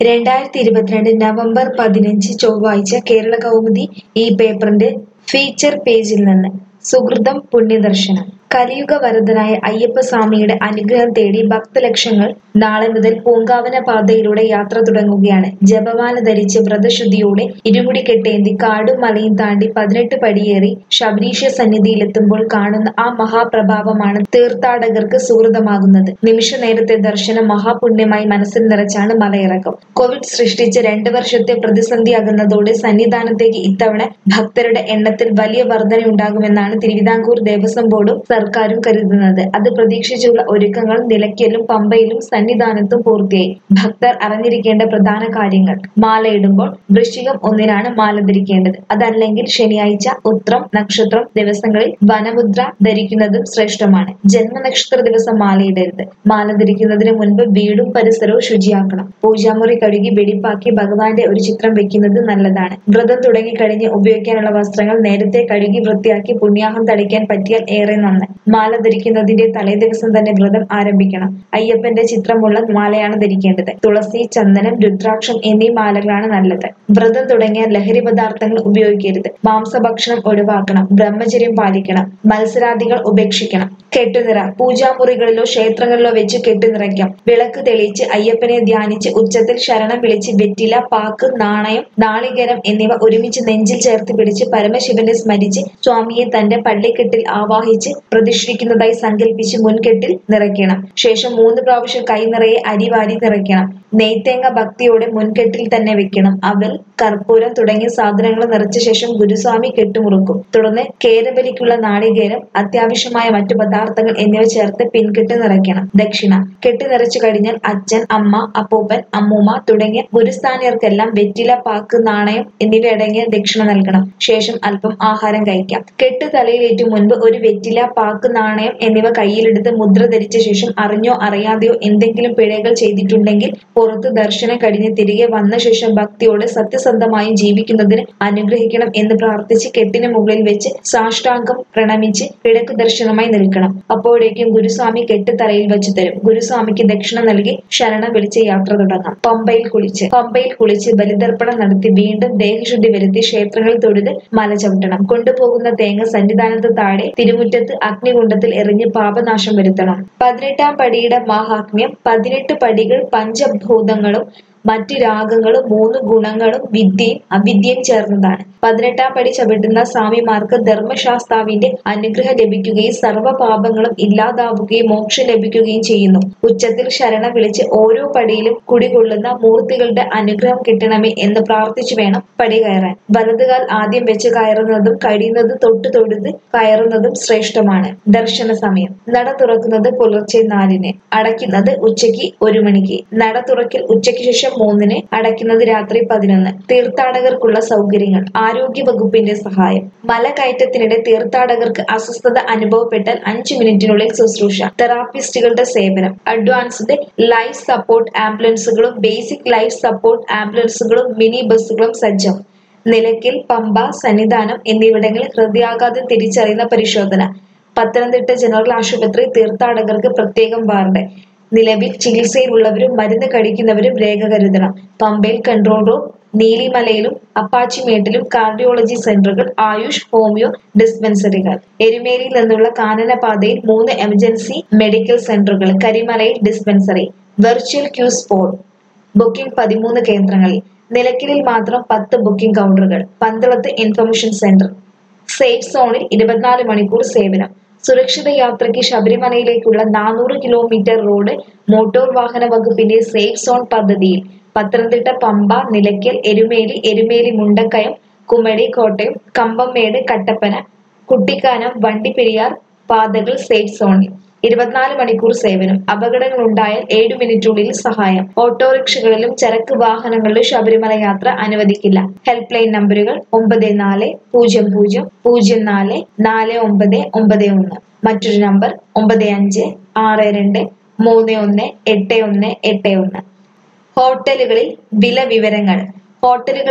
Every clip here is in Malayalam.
രണ്ടായിരത്തി ഇരുപത്തിരണ്ട് നവംബർ പതിനഞ്ച് ചൊവ്വാഴ്ച കേരള കൗമുദി ഈ പേപ്പറിന്റെ ഫീച്ചർ പേജിൽ നിന്ന് സുകൃതം പുണ്യദർശനം കലിയുഗ വരദനായ അയ്യപ്പസ്വാമിയുടെ അനുഗ്രഹം തേടി ഭക്തലക്ഷങ്ങൾ നാളെ മുതൽ പൂങ്കാവന പാതയിലൂടെ യാത്ര തുടങ്ങുകയാണ് ജപമാല ധരിച്ച് വ്രതശുദ്ധിയോടെ ഇരുമുടി കെട്ടേന്തി കാടും മലയും താണ്ടി പതിനെട്ട് പടിയേറി ശബരീശ സന്നിധിയിലെത്തുമ്പോൾ കാണുന്ന ആ മഹാപ്രഭാവമാണ് തീർത്ഥാടകർക്ക് സുഹൃതമാകുന്നത് നിമിഷ നേരത്തെ ദർശനം മഹാപുണ്യമായി മനസ്സിൽ നിറച്ചാണ് മലയിറക്കം കോവിഡ് സൃഷ്ടിച്ച രണ്ട് വർഷത്തെ പ്രതിസന്ധിയാകുന്നതോടെ സന്നിധാനത്തേക്ക് ഇത്തവണ ഭക്തരുടെ എണ്ണത്തിൽ വലിയ വർധനയുണ്ടാകുമെന്നാണ് തിരുവിതാംകൂർ ദേവസ്വം ബോർഡും സർക്കാരും കരുതുന്നത് അത് പ്രതീക്ഷിച്ചുള്ള ഒരുക്കങ്ങൾ നിലയ്ക്കലും പമ്പയിലും സന്നിധാനത്തും പൂർത്തിയായി ഭക്തർ അറിഞ്ഞിരിക്കേണ്ട പ്രധാന കാര്യങ്ങൾ മാലയിടുമ്പോൾ വൃശ്ചികം ഒന്നിനാണ് മാല ധരിക്കേണ്ടത് അതല്ലെങ്കിൽ ശനിയാഴ്ച ഉത്രം നക്ഷത്രം ദിവസങ്ങളിൽ വനമുദ്ര ധരിക്കുന്നതും ശ്രേഷ്ഠമാണ് ജന്മനക്ഷത്ര ദിവസം മാലയിടരുത് മാല ധരിക്കുന്നതിന് മുൻപ് വീടും പരിസരവും ശുചിയാക്കണം പൂജാമുറി കഴുകി വെടിപ്പാക്കി ഭഗവാന്റെ ഒരു ചിത്രം വെക്കുന്നത് നല്ലതാണ് വ്രതം തുടങ്ങിക്കഴിഞ്ഞ് ഉപയോഗിക്കാനുള്ള വസ്ത്രങ്ങൾ നേരത്തെ കഴുകി വൃത്തിയാക്കി പുണ്യാഹം തളിക്കാൻ പറ്റിയാൽ ഏറെ നന്ന് മാല ധരിക്കുന്നതിന്റെ തലേ ദിവസം തന്നെ വ്രതം ആരംഭിക്കണം അയ്യപ്പന്റെ ചിത്രമുള്ള മാലയാണ് ധരിക്കേണ്ടത് തുളസി ചന്ദനം രുദ്രാക്ഷം എന്നീ മാലകളാണ് നല്ലത് വ്രതം തുടങ്ങിയാൽ ലഹരി പദാർത്ഥങ്ങൾ ഉപയോഗിക്കരുത് മാംസഭക്ഷണം ഒഴിവാക്കണം ബ്രഹ്മചര്യം പാലിക്കണം മത്സരാദികൾ ഉപേക്ഷിക്കണം കെട്ടുനിറ പൂജാമുറികളിലോ ക്ഷേത്രങ്ങളിലോ വെച്ച് കെട്ടുനിറയ്ക്കാം വിളക്ക് തെളിയിച്ച് അയ്യപ്പനെ ധ്യാനിച്ച് ഉച്ചത്തിൽ ശരണം വിളിച്ച് വെറ്റില പാക്ക് നാണയം നാളികേരം എന്നിവ ഒരുമിച്ച് നെഞ്ചിൽ ചേർത്ത് പിടിച്ച് പരമശിവനെ സ്മരിച്ച് സ്വാമിയെ തന്റെ പള്ളിക്കെട്ടിൽ ആവാഹിച്ച് പ്രതിഷ്ഠിക്കുന്നതായി സങ്കല്പിച്ച് മുൻകെട്ടിൽ നിറയ്ക്കണം ശേഷം മൂന്ന് പ്രാവശ്യം കൈ നിറയെ അരി വാരി നിറയ്ക്കണം നെയ്ത്തേങ്ങ ഭക്തിയോടെ മുൻകെട്ടിൽ തന്നെ വെക്കണം അവൽ കർപ്പൂരം തുടങ്ങിയ സാധനങ്ങൾ നിറച്ച ശേഷം ഗുരുസ്വാമി കെട്ടുമുറുക്കും തുടർന്ന് കേരബലിക്കുള്ള നാളികേരം അത്യാവശ്യമായ മറ്റു പദാർത്ഥങ്ങൾ എന്നിവ ചേർത്ത് പിൻകെട്ട് നിറയ്ക്കണം ദക്ഷിണ കെട്ട് നിറച്ചു കഴിഞ്ഞാൽ അച്ഛൻ അമ്മ അപ്പൂപ്പൻ അമ്മൂമ്മ തുടങ്ങിയ ഗുരുസ്ഥാനിയർക്കെല്ലാം വെറ്റില പാക്ക് നാണയം എന്നിവ അടങ്ങിയ ദക്ഷിണ നൽകണം ശേഷം അല്പം ആഹാരം കഴിക്കാം കെട്ട് തലയിലേറ്റു മുൻപ് ഒരു വെറ്റില പാക്ക് നാണയം എന്നിവ കയ്യിലെടുത്ത് മുദ്ര ധരിച്ച ശേഷം അറിഞ്ഞോ അറിയാതെയോ എന്തെങ്കിലും പിഴകൾ ചെയ്തിട്ടുണ്ടെങ്കിൽ പുറത്ത് ദർശനം കഴിഞ്ഞ് തിരികെ വന്ന ശേഷം ഭക്തിയോടെ സത്യസന്ധമായും ജീവിക്കുന്നതിന് അനുഗ്രഹിക്കണം എന്ന് പ്രാർത്ഥിച്ച് കെട്ടിന് മുകളിൽ വെച്ച് സാഷ്ടാംഗം പ്രണമിച്ച് കിഴക്ക് ദർശനമായി നിൽക്കണം അപ്പോഴേക്കും ഗുരുസ്വാമി കെട്ട് തലയിൽ വെച്ച് തരും ഗുരുസ്വാമിക്ക് ദക്ഷിണ നൽകി ശരണം വിളിച്ച് യാത്ര തുടങ്ങാം പമ്പയിൽ കുളിച്ച് പമ്പയിൽ കുളിച്ച് ബലിതർപ്പണം നടത്തി വീണ്ടും ദേഹശുദ്ധി വരുത്തി ക്ഷേത്രങ്ങളിൽ തൊഴുത് മല ചവിട്ടണം കൊണ്ടുപോകുന്ന തേങ്ങ സന്നിധാനത്ത് താഴെ തിരുമുറ്റത്ത് അഗ്നികുണ്ഡത്തിൽ എറിഞ്ഞ് പാപനാശം വരുത്തണം പതിനെട്ടാം പടിയുടെ മാഹാത്മ്യം പതിനെട്ട് പടികൾ പഞ്ചഭൂതങ്ങളും മറ്റ് രാഗങ്ങളും മൂന്ന് ഗുണങ്ങളും വിദ്യയും അവിദ്യയും ചേർന്നതാണ് പതിനെട്ടാം പടി ചവിട്ടുന്ന സ്വാമിമാർക്ക് ധർമ്മശാസ്താവിന്റെ അനുഗ്രഹം ലഭിക്കുകയും സർവ്വ പാപങ്ങളും ഇല്ലാതാവുകയും മോക്ഷം ലഭിക്കുകയും ചെയ്യുന്നു ഉച്ചത്തിൽ ശരണം വിളിച്ച് ഓരോ പടിയിലും കുടികൊള്ളുന്ന മൂർത്തികളുടെ അനുഗ്രഹം കിട്ടണമേ എന്ന് പ്രാർത്ഥിച്ചു വേണം പടി കയറാൻ വലതുകാൽ ആദ്യം വെച്ച് കയറുന്നതും കഴിയുന്നത് തൊട്ട് തൊഴുത് കയറുന്നതും ശ്രേഷ്ഠമാണ് ദർശന സമയം നട തുറക്കുന്നത് പുലർച്ചെ നാലിന് അടയ്ക്കുന്നത് ഉച്ചയ്ക്ക് ഒരു മണിക്ക് നട തുറക്കൽ ഉച്ചയ്ക്ക് ശേഷം മൂന്നിന് അടയ്ക്കുന്നത് രാത്രി പതിനൊന്ന് തീർത്ഥാടകർക്കുള്ള സൗകര്യങ്ങൾ ആരോഗ്യ വകുപ്പിന്റെ സഹായം മല കയറ്റത്തിനിടെ തീർത്ഥാടകർക്ക് അസ്വസ്ഥത അനുഭവപ്പെട്ടാൽ അഞ്ചു മിനിറ്റിനുള്ളിൽ ശുശ്രൂഷ തെറാപ്പിസ്റ്റുകളുടെ സേവനം അഡ്വാൻസ്ഡ് ലൈഫ് സപ്പോർട്ട് ആംബുലൻസുകളും ബേസിക് ലൈഫ് സപ്പോർട്ട് ആംബുലൻസുകളും മിനി ബസ്സുകളും സജ്ജം നിലയ്ക്കൽ പമ്പ സന്നിധാനം എന്നിവിടങ്ങളിൽ ഹൃദയാഘാതം തിരിച്ചറിയുന്ന പരിശോധന പത്തനംതിട്ട ജനറൽ ആശുപത്രി തീർത്ഥാടകർക്ക് പ്രത്യേകം വാർഡ് നിലവിൽ ചികിത്സയിലുള്ളവരും മരുന്ന് കഴിക്കുന്നവരും രേഖ കരുതണം പമ്പയിൽ കൺട്രോൾ റൂം നീലിമലയിലും അപ്പാച്ചിമേട്ടിലും കാർഡിയോളജി സെന്ററുകൾ ആയുഷ് ഹോമിയോ ഡിസ്പെൻസറികൾ എരുമേലിയിൽ നിന്നുള്ള കാനനപാതയിൽ മൂന്ന് എമർജൻസി മെഡിക്കൽ സെന്ററുകൾ കരിമലയിൽ dispensary virtual queue spot booking പതിമൂന്ന് കേന്ദ്രങ്ങളിൽ നിലയ്ക്കലിൽ മാത്രം പത്ത് ബുക്കിംഗ് കൗണ്ടറുകൾ പന്തളത്ത് ഇൻഫർമേഷൻ സെന്റർ സേഫ് സോണിൽ ഇരുപത്തിനാല് മണിക്കൂർ സേവനം സുരക്ഷിത യാത്രയ്ക്ക് ശബരിമലയിലേക്കുള്ള നാനൂറ് കിലോമീറ്റർ റോഡ് മോട്ടോർ വാഹന വകുപ്പിന്റെ സേഫ് സോൺ പദ്ധതിയിൽ പത്തനംതിട്ട പമ്പ നിലയ്ക്കൽ എരുമേലി എരുമേലി മുണ്ടക്കയം കുമളി കോട്ടയം കമ്പംമേട് കട്ടപ്പന കുട്ടിക്കാനം വണ്ടിപ്പെരിയാർ പാതകൾ സേഫ് സോണിൽ ഇരുപത്തിനാല് മണിക്കൂർ സേവനം അപകടങ്ങൾ ഉണ്ടായാൽ ഏഴു മിനിറ്റിനുള്ളിൽ സഹായം ഓട്ടോറിക്ഷകളിലും ചരക്ക് വാഹനങ്ങളിലും ശബരിമല യാത്ര അനുവദിക്കില്ല ഹെൽപ്പ് ലൈൻ നമ്പറുകൾ ഒമ്പത് നാല് പൂജ്യം പൂജ്യം പൂജ്യം നാല് നാല് ഒമ്പത് ഒമ്പത് ഒന്ന് മറ്റൊരു നമ്പർ ഒമ്പത് അഞ്ച് ആറ് രണ്ട് മൂന്ന് ഒന്ന് എട്ട് ഒന്ന് എട്ട് ഒന്ന് ഹോട്ടലുകളിൽ വില വിവരങ്ങൾ ഹോട്ടലുകളെ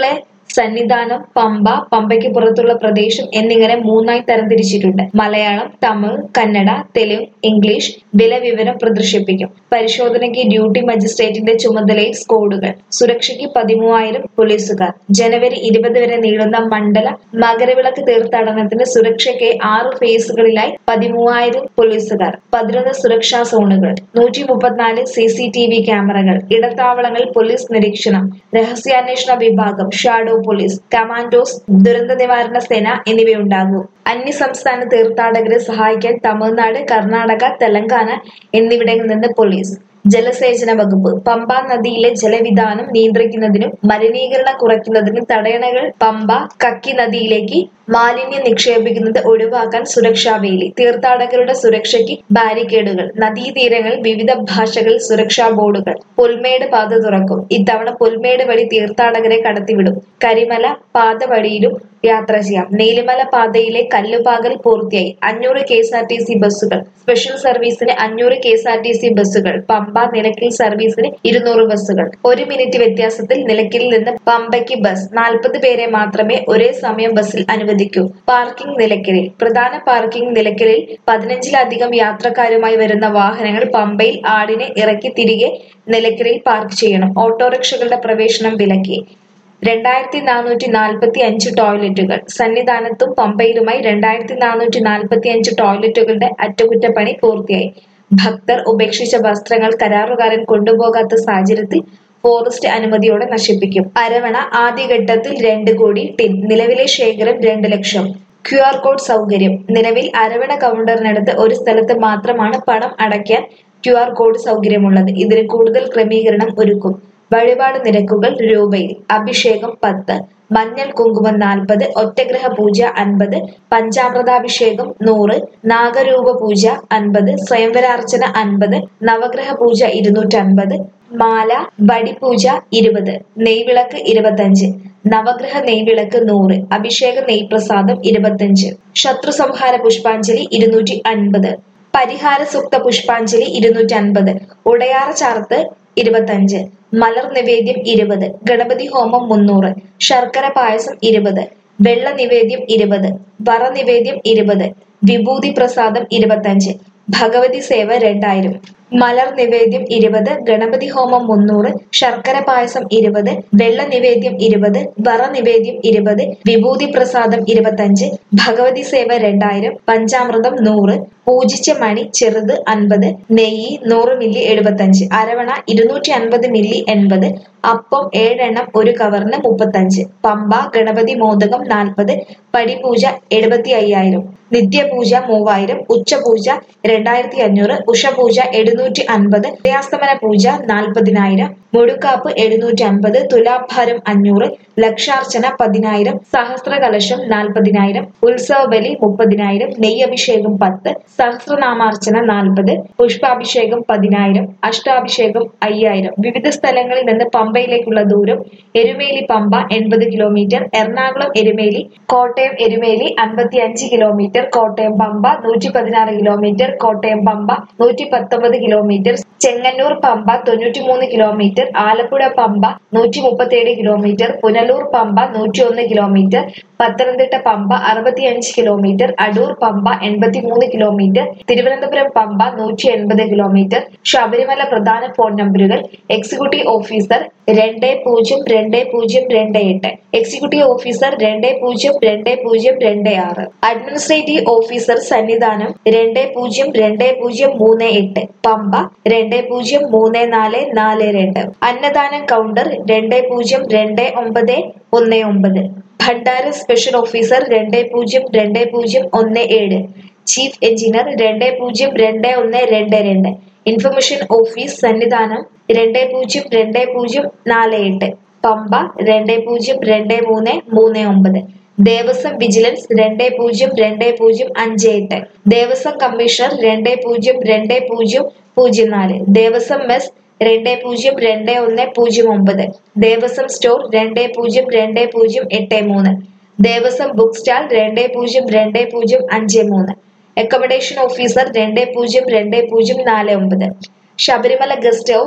സന്നിധാനം പമ്പ പമ്പയ്ക്ക് പുറത്തുള്ള പ്രദേശം എന്നിങ്ങനെ മൂന്നായി തരംതിരിച്ചിട്ടുണ്ട് മലയാളം തമിഴ് കന്നഡ തെലുങ്ക് ഇംഗ്ലീഷ് വില വിവരം പ്രദർശിപ്പിക്കും പരിശോധനയ്ക്ക് ഡ്യൂട്ടി മജിസ്ട്രേറ്റിന്റെ ചുമതലയിൽ സ്ക്വാഡുകൾ സുരക്ഷയ്ക്ക് പതിമൂവായിരം പോലീസുകാർ ജനുവരി ഇരുപത് വരെ നീളുന്ന മണ്ഡല മകരവിളക്ക് തീർത്ഥാടനത്തിന് സുരക്ഷയ്ക്ക് ആറ് ഫേസുകളിലായി പതിമൂവായിരം പോലീസുകാർ പതിനൊന്ന് സുരക്ഷാ സോണുകൾ നൂറ്റി മുപ്പത്തിനാല് സി സി ടി വി ക്യാമറകൾ ഇടത്താവളങ്ങൾ പോലീസ് നിരീക്ഷണം രഹസ്യാന്വേഷണ വിഭാഗം ഷാഡോ പോലീസ് കമാൻഡോസ് ദുരന്ത നിവാരണ സേന എന്നിവയുണ്ടാകും അന്യസംസ്ഥാന തീർത്ഥാടകരെ സഹായിക്കാൻ തമിഴ്നാട് കർണാടക തെലങ്കാന എന്നിവിടങ്ങളിൽ നിന്ന് പോലീസ് ജലസേചന വകുപ്പ് പമ്പ നദിയിലെ ജലവിധാനം നിയന്ത്രിക്കുന്നതിനും മലിനീകരണം കുറയ്ക്കുന്നതിനും തടയണകൾ പമ്പ കക്കി നദിയിലേക്ക് മാലിന്യം നിക്ഷേപിക്കുന്നത് ഒഴിവാക്കാൻ സുരക്ഷാ വേലി തീർത്ഥാടകരുടെ സുരക്ഷയ്ക്ക് ബാരിക്കേഡുകൾ നദീതീരങ്ങളിൽ വിവിധ ഭാഷകളിൽ സുരക്ഷാ ബോർഡുകൾ പുൽമേട് പാത തുറക്കും ഇത്തവണ പുൽമേട് വഴി തീർത്ഥാടകരെ കടത്തിവിടും കരിമല പാത വഴിയിലും യാത്ര ചെയ്യാം നീലിമല പാതയിലെ കല്ലുപാകൽ പൂർത്തിയായി അഞ്ഞൂറ് K S R T C ബസ്സുകൾ സ്പെഷ്യൽ സർവീസിന് അഞ്ഞൂറ് K S R T C ബസ്സുകൾ പമ്പ നിലയ്ക്കൽ സർവീസിന് ഇരുന്നൂറ് ബസ്സുകൾ ഒരു മിനിറ്റ് വ്യത്യാസത്തിൽ നിലയ്ക്കലിൽ നിന്ന് പമ്പയ്ക്ക് ബസ് നാൽപ്പത് പേരെ മാത്രമേ ഒരേ സമയം ബസ്സിൽ അനുവദിക്കൂ പാർക്കിംഗ് നിലയ്ക്കലിൽ പ്രധാന പാർക്കിംഗ് നിലയ്ക്കലിൽ പതിനഞ്ചിലധികം യാത്രക്കാരുമായി വരുന്ന വാഹനങ്ങൾ പമ്പയിൽ ആടിനെ ഇറക്കി തിരികെ നിലയ്ക്കലിൽ പാർക്ക് ചെയ്യണം ഓട്ടോറിക്ഷകളുടെ പ്രവേശനം വിലക്കി രണ്ടായിരത്തി നാനൂറ്റി നാൽപ്പത്തി അഞ്ച് ടോയ്ലറ്റുകൾ സന്നിധാനത്തും പമ്പയിലുമായി രണ്ടായിരത്തി നാനൂറ്റി നാൽപ്പത്തി അഞ്ച് ടോയ്ലറ്റുകളുടെ അറ്റകുറ്റപ്പണി പൂർത്തിയായി ഭക്തർ ഉപേക്ഷിച്ച വസ്ത്രങ്ങൾ കരാറുകാരൻ കൊണ്ടുപോകാത്ത സാഹചര്യത്തിൽ ഫോറസ്റ്റ് അനുമതിയോടെ നശിപ്പിക്കും അരവണ ആദ്യഘട്ടത്തിൽ രണ്ട് കോടി ടിൻ നിലവിലെ ശേഖരം രണ്ട് ലക്ഷം ക്യു ആർ കോഡ് സൗകര്യം നിലവിൽ അരവണ കൗണ്ടറിനടുത്ത് ഒരു സ്ഥലത്ത് മാത്രമാണ് പണം അടയ്ക്കാൻ ക്യു ആർ കോഡ് സൗകര്യമുള്ളത് ഇതിന് കൂടുതൽ ക്രമീകരണം ഒരുക്കും വഴിപാട് നിരക്കുകൾ രൂപയിൽ അഭിഷേകം പത്ത് മഞ്ഞൾ കുങ്കുമം നാൽപ്പത് ഒറ്റഗ്രഹ പൂജ അൻപത് പഞ്ചാമൃതാഭിഷേകം നൂറ് നാഗരൂപ പൂജ അൻപത് സ്വയംവരാർച്ചന അൻപത് നവഗ്രഹ പൂജ ഇരുന്നൂറ്റൻപത് മാല വടിപൂജ ഇരുപത് നെയ്വിളക്ക് ഇരുപത്തഞ്ച് നവഗ്രഹ നെയ്വിളക്ക് നൂറ് അഭിഷേക നെയ്പ്രസാദം ഇരുപത്തഞ്ച് ശത്രു സംഹാര പുഷ്പാഞ്ജലി ഇരുന്നൂറ്റി അൻപത് പരിഹാര സൂക്ത പുഷ്പാഞ്ജലി ഇരുന്നൂറ്റി അൻപത് ഉടയാറ ചാർത്ത് ഇരുപത്തഞ്ച് മലർ നിവേദ്യം ഇരുപത് ഗണപതി ഹോമം മുന്നൂറ് ശർക്കര പായസം ഇരുപത് വെള്ള നിവേദ്യം ഇരുപത് വറ നിവേദ്യം ഇരുപത് വിഭൂതി പ്രസാദം ഇരുപത്തഞ്ച് ഭഗവതി സേവ രണ്ടായിരം മലർ നിവേദ്യം ഇരുപത് ഗണപതി ഹോമം മുന്നൂറ് ശർക്കര പായസം ഇരുപത് വെള്ള നിവേദ്യം ഇരുപത് വറ നിവേദ്യം ഇരുപത് വിഭൂതി പ്രസാദം ഇരുപത്തഞ്ച് ഭഗവതി സേവ രണ്ടായിരം പഞ്ചാമൃതം നൂറ് പൂജിച്ച മണി ചെറുത് അൻപത് നെയ്യ് നൂറ് മില്ലി എഴുപത്തഞ്ച് അരവണ ഇരുന്നൂറ്റി അൻപത് മില്ലി എൺപത് അപ്പം ഏഴെണ്ണം ഒരു കവറിന് മുപ്പത്തഞ്ച് പമ്പ ഗണപതി മോദകം നാൽപ്പത് പടിപൂജ എഴുപത്തി അയ്യായിരം നിത്യപൂജ മൂവായിരം ഉച്ചപൂജ രണ്ടായിരത്തി അഞ്ഞൂറ് ഉഷപൂജ എഴുന്നൂറ്റി അൻപത് ഉദയാസ്തമന പൂജ നാൽപ്പതിനായിരം മുടുക്കാപ്പ് എഴുന്നൂറ്റി അൻപത് തുലാഭാരം അഞ്ഞൂറ് ലക്ഷാർച്ചന പതിനായിരം സഹസ്രകലശം നാൽപ്പതിനായിരം ഉത്സവ ബലി മുപ്പതിനായിരം നെയ്യഭിഷേകം പത്ത് സഹസ്രനാമാർച്ചന നാൽപ്പത് പുഷ്പാഭിഷേകം പതിനായിരം അഷ്ടാഭിഷേകം അയ്യായിരം വിവിധ സ്ഥലങ്ങളിൽ നിന്ന് പമ്പയിലേക്കുള്ള ദൂരം എരുമേലി പമ്പ എൺപത് കിലോമീറ്റർ എറണാകുളം എരുമേലി കോട്ടയം എരുമേലി അൻപത്തി അഞ്ച് കിലോമീറ്റർ കോട്ടയം പമ്പ നൂറ്റി പതിനാറ് കിലോമീറ്റർ കോട്ടയം പമ്പ നൂറ്റി പത്തൊമ്പത് കിലോമീറ്റർ ചെങ്ങന്നൂർ പമ്പ തൊണ്ണൂറ്റിമൂന്ന് കിലോമീറ്റർ ആലപ്പുഴ പമ്പ നൂറ്റി മുപ്പത്തിയേഴ് കിലോമീറ്റർ പുനലൂർ പമ്പ നൂറ്റി ഒന്ന് കിലോമീറ്റർ പത്തനംതിട്ട പമ്പ അറുപത്തിയഞ്ച് കിലോമീറ്റർ അടൂർ പമ്പ എൺപത്തിമൂന്ന് കിലോമീറ്റർ തിരുവനന്തപുരം പമ്പ നൂറ്റി എൺപത് കിലോമീറ്റർ ശബരിമല പ്രധാന ഫോൺ നമ്പറുകൾ എക്സിക്യൂട്ടീവ് ഓഫീസർ രണ്ട് പൂജ്യം രണ്ട് പൂജ്യം രണ്ട് എട്ട് എക്സിക്യൂട്ടീവ് ഓഫീസർ രണ്ട് പൂജ്യം രണ്ട് പൂജ്യം രണ്ട് ആറ് അഡ്മിനിസ്ട്രേറ്റീവ് ഓഫീസർ സന്നിധാനം രണ്ട് പൂജ്യം രണ്ട് പൂജ്യം മൂന്ന് എട്ട് പമ്പ രണ്ട് പൂജ്യം മൂന്ന് നാല് നാല് രണ്ട് അന്നദാനം കൗണ്ടർ രണ്ട് പൂജ്യം രണ്ട് ഒമ്പത് ഒന്ന് ഒമ്പത് ഭണ്ഡാര സ്പെഷ്യൽ ഓഫീസർ രണ്ട് പൂജ്യം രണ്ട് പൂജ്യം ഒന്ന് ഏഴ് ചീഫ് എഞ്ചിനീയർ രണ്ട് പൂജ്യം രണ്ട് ഒന്ന് രണ്ട് രണ്ട് ഇൻഫർമേഷൻ ഓഫീസ് സന്നിധാനം രണ്ട് പൂജ്യം രണ്ട് പൂജ്യം നാല് എട്ട് പമ്പ രണ്ട് പൂജ്യം രണ്ട് മൂന്ന് മൂന്ന് ഒമ്പത് ദേവസ്വം വിജിലൻസ് രണ്ട് പൂജ്യം രണ്ട് പൂജ്യം അഞ്ച് എട്ട് ദേവസ്വം കമ്മീഷണർ രണ്ട് പൂജ്യം രണ്ട് പൂജ്യം പൂജ്യം നാല് ദേവസ്വം മെസ് രണ്ട് പൂജ്യം രണ്ട് ഒന്ന് പൂജ്യം ഒമ്പത് ദേവസ്വം സ്റ്റോർ രണ്ട് പൂജ്യം രണ്ട് പൂജ്യം എട്ട് മൂന്ന് ദേവസ്വം ബുക്ക് സ്റ്റാൾ രണ്ട് പൂജ്യം രണ്ട് പൂജ്യം അഞ്ച് മൂന്ന് അക്കോമഡേഷൻ ഓഫീസർ രണ്ട് പൂജ്യം രണ്ട് പൂജ്യം നാല് ഒമ്പത് ശബരിമല ഗസ്റ്റ് ഹൗസ്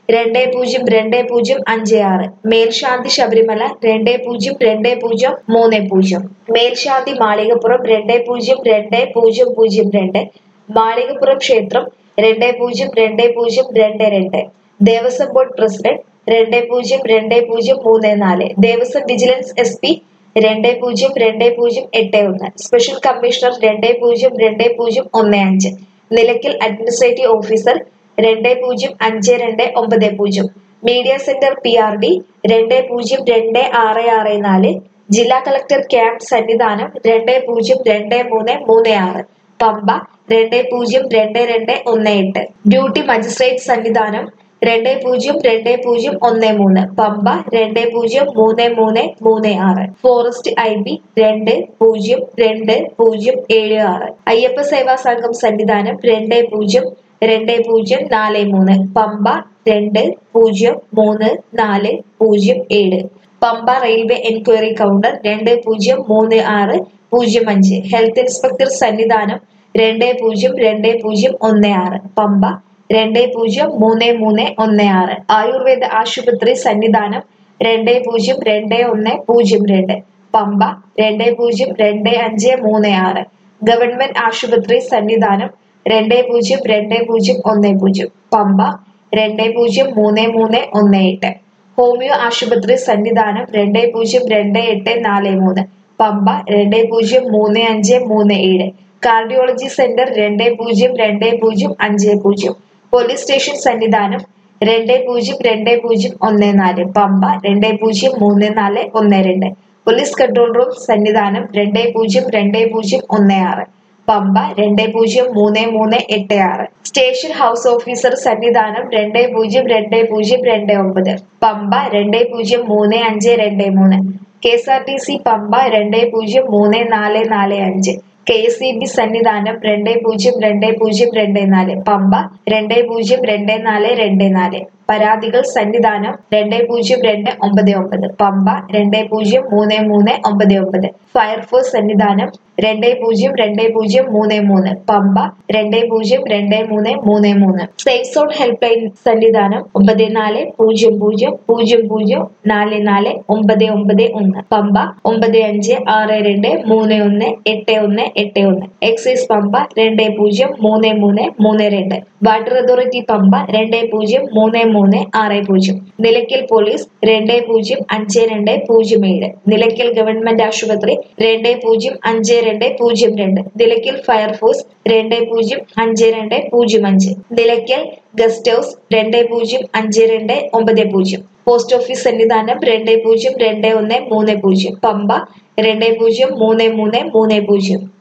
രണ്ട് പൂജ്യം രണ്ട് പൂജ്യം അഞ്ച് ആറ് മേൽശാന്തി ശബരിമല രണ്ട് പൂജ്യം രണ്ട് പൂജ്യം മൂന്ന് പൂജ്യം മേൽശാന്തി മാളികപ്പുറം രണ്ട് പൂജ്യം രണ്ട് പൂജ്യം പൂജ്യം രണ്ട് മാളികപ്പുറം ക്ഷേത്രം രണ്ട് പൂജ്യം രണ്ട് പൂജ്യം രണ്ട് രണ്ട് ദേവസ്വം ബോർഡ് പ്രസിഡന്റ് രണ്ട് പൂജ്യം രണ്ട് പൂജ്യം മൂന്ന് നാല് ദേവസ്വം വിജിലൻസ് എസ് പി രണ്ട് പൂജ്യം രണ്ട് പൂജ്യം എട്ട് ഒന്ന് സ്പെഷ്യൽ കമ്മീഷണർ രണ്ട് പൂജ്യം രണ്ട് പൂജ്യം ഒന്ന് അഞ്ച് നിലയ്ക്കൽ അഡ്മിനിസ്ട്രേറ്റീവ് ഓഫീസർ രണ്ട് പൂജ്യം അഞ്ച് രണ്ട് ഒമ്പത് പൂജ്യം media centre P R D രണ്ട് പൂജ്യം രണ്ട് ആറ് ആറ് നാല് ജില്ലാ കളക്ടർ ക്യാമ്പ് സന്നിധാനം രണ്ട് പൂജ്യം രണ്ട് മൂന്ന് മൂന്ന് ആറ് പമ്പ രണ്ട് പൂജ്യം രണ്ട് രണ്ട് ഒന്ന് എട്ട് ഡ്യൂട്ടി മജിസ്ട്രേറ്റ് സന്നിധാനം രണ്ട് പൂജ്യം രണ്ട് പൂജ്യം ഒന്ന് മൂന്ന് പമ്പ രണ്ട് പൂജ്യം മൂന്ന് മൂന്ന് മൂന്ന് ആറ് ഫോറസ്റ്റ് ഐ ബി രണ്ട് പൂജ്യം രണ്ട് പൂജ്യം ഏഴ് ആറ് അയ്യപ്പ സേവാ സംഘം സന്നിധാനം രണ്ട് പൂജ്യം രണ്ട് പൂജ്യം നാല് മൂന്ന് പമ്പ രണ്ട് പൂജ്യം മൂന്ന് നാല് പൂജ്യം ഏഴ് പമ്പ റെയിൽവേ എൻക്വയറി കൗണ്ടർ രണ്ട് പൂജ്യം മൂന്ന് ആറ് പൂജ്യം അഞ്ച് ഹെൽത്ത് ഇൻസ്പെക്ടർ സന്നിധാനം രണ്ട് പൂജ്യം രണ്ട് പൂജ്യം ഒന്ന് ആറ് പമ്പ രണ്ട് പൂജ്യം മൂന്ന് മൂന്ന് ഒന്ന് ആറ് ആയുർവേദ ആശുപത്രി സന്നിധാനം രണ്ട് പൂജ്യം രണ്ട് ഒന്ന് പൂജ്യം രണ്ട് പമ്പ രണ്ട് പൂജ്യം രണ്ട് അഞ്ച് മൂന്ന് ആറ് ഗവൺമെന്റ് ആശുപത്രി സന്നിധാനം രണ്ട് പൂജ്യം രണ്ട് പൂജ്യം ഒന്ന് പൂജ്യം പമ്പ രണ്ട് പൂജ്യം മൂന്ന് മൂന്ന് ഒന്ന് എട്ട് ഹോമിയോ ആശുപത്രി സന്നിധാനം രണ്ട് പൂജ്യം രണ്ട് എട്ട് നാല് മൂന്ന് പമ്പ രണ്ട് പൂജ്യം മൂന്ന് അഞ്ച് മൂന്ന് ഏഴ് കാർഡിയോളജി സെന്റർ രണ്ട് പൂജ്യം രണ്ട് പൂജ്യം അഞ്ച് പൂജ്യം പോലീസ് സ്റ്റേഷൻ സന്നിധാനം രണ്ട് പൂജ്യം രണ്ട് പൂജ്യം ഒന്ന് നാല് പമ്പ രണ്ട് പൂജ്യം മൂന്ന് നാല് ഒന്ന് രണ്ട് പോലീസ് കൺട്രോൾ റൂം സന്നിധാനം രണ്ട് പൂജ്യം രണ്ട് പൂജ്യം ഒന്ന് ആറ് പമ്പ രണ്ട് പൂജ്യം മൂന്ന് മൂന്ന് എട്ട് ആറ് സ്റ്റേഷൻ ഹൗസ് ഓഫീസർ സന്നിധാനം രണ്ട് പൂജ്യം രണ്ട് പൂജ്യം രണ്ട് ഒമ്പത് പമ്പ രണ്ട് പൂജ്യം മൂന്ന് അഞ്ച് രണ്ട് മൂന്ന് K S R T C Pamba രണ്ട് പൂജ്യം മൂന്ന് നാല് നാല് അഞ്ച് K S E B Sannidhanam രണ്ട് പൂജ്യം രണ്ട് പൂജ്യം രണ്ട് നാല് പമ്പ രണ്ട് പൂജ്യം രണ്ട് നാല് രണ്ട് നാല് പരാതികൾ സന്നിധാനം രണ്ട് പൂജ്യം രണ്ട് ഒമ്പത് ഒമ്പത് പമ്പ രണ്ട് പൂജ്യം മൂന്ന് മൂന്ന് ഒമ്പത് ഒമ്പത് ഫയർഫോഴ്സ് സന്നിധാനം രണ്ട് പൂജ്യം രണ്ട് പൂജ്യം മൂന്ന് മൂന്ന് പമ്പ രണ്ട് പൂജ്യം രണ്ട് മൂന്ന് മൂന്ന് മൂന്ന് safe zone help line Sannidhanam ഒമ്പത് നാല് പൂജ്യം പൂജ്യം പൂജ്യം പൂജ്യം നാല് നാല് ഒമ്പത് ഒമ്പത് ഒന്ന് പമ്പ ഒമ്പത് അഞ്ച് ആറ് രണ്ട് മൂന്ന് ഒന്ന് എട്ട് ഒന്ന് എട്ട് ഒന്ന് എക്സൈസ് പമ്പ രണ്ട് പൂജ്യം മൂന്ന് മൂന്ന് മൂന്ന് രണ്ട് വാട്ടർ അതോറിറ്റി പമ്പ രണ്ട് പൂജ്യം മൂന്ന് മൂന്ന് ആറ് പൂജ്യം നിലയ്ക്കൽ പോലീസ് രണ്ട് പൂജ്യം അഞ്ച് രണ്ട് പൂജ്യം ഏഴ് നിലയ്ക്കൽ ഗവൺമെന്റ് ആശുപത്രി രണ്ട് പൂജ്യം അഞ്ച് രണ്ട് പൂജ്യം രണ്ട് നിലയ്ക്കൽ ഫയർഫോഴ്സ് രണ്ട് പൂജ്യം അഞ്ച് രണ്ട് പൂജ്യം അഞ്ച് നിലയ്ക്കൽ ഗസ്റ്റ് ഹൗസ് രണ്ട് പൂജ്യം അഞ്ച് രണ്ട് ഒമ്പത് പൂജ്യം പോസ്റ്റ് ഓഫീസ് സന്നിധാനം രണ്ട് പൂജ്യം രണ്ട് ഒന്ന് മൂന്ന് പൂജ്യം പമ്പ രണ്ട് പൂജ്യം മൂന്ന് മൂന്ന് മൂന്ന് പൂജ്യം